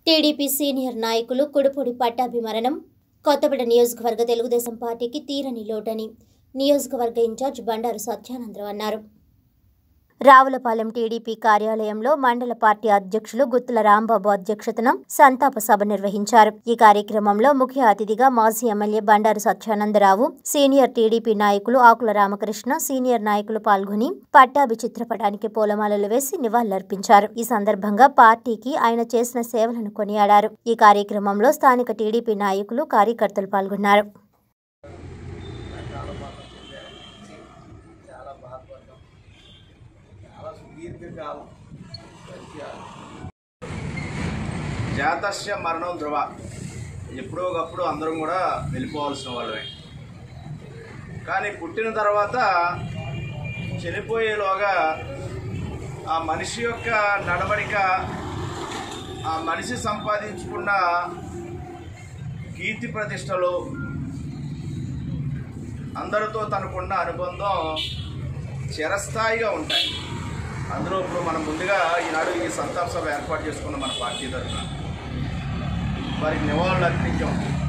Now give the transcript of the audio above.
TDP senior నాయకులు కుడుపూడి పట్టాభి మరణం కొత్తపేట నియోజకవర్గ తెలుగుదేశం పార్టీకి తీరని లోటని నియోజకవర్గ ఇన్ఛార్జ్ బండారు సత్యానందరావు అన్నారు రావులపాలెం టీడీపీ కార్యాలయంలో మండల పార్టీ అధ్యక్షులు గుత్తుల రాంబాబు అధ్యక్షతన సంతాప సభ నిర్వహించారు ఈ కార్యక్రమంలో ముఖ్య అతిథిగా మాజీ MLA Bandaru Satyanandarao senior TDP నాయకులు ఆకుల రామకృష్ణ సీనియర్ నాయకులు పాల్గొని పట్టాభి చిత్రపటానికి పూలమాలలు వేసి నివాళులర్పించారు ఈ సందర్భంగా పార్టీకి ఆయన చేసిన సేవలను కొనియాడారు ఈ కార్యక్రమంలో స్థానిక టీడీపీ నాయకులు కార్యకర్తలు పాల్గొన్నారు చాలా బాధపడ్డాం చాలా సుదీర్ఘకాలం జాతస్య మరణం ధ్రువ ఎప్పుడో ఒకప్పుడు అందరం కూడా వెళ్ళిపోవాల్సిన వాళ్ళమే కానీ పుట్టిన తర్వాత చనిపోయేలోగా ఆ మనిషి యొక్క నడవడిక ఆ మనిషి సంపాదించుకున్న కీర్తి ప్రతిష్టలు అందరితో తనకున్న అనుబంధం చిరస్థాయిగా ఉంటాయి అందులో ఇప్పుడు మనం ముందుగా ఈనాడు ఈ సంతాప సభ ఏర్పాటు చేసుకున్న మన పార్టీ తరఫున వారికి నివాళులు అర్పించాం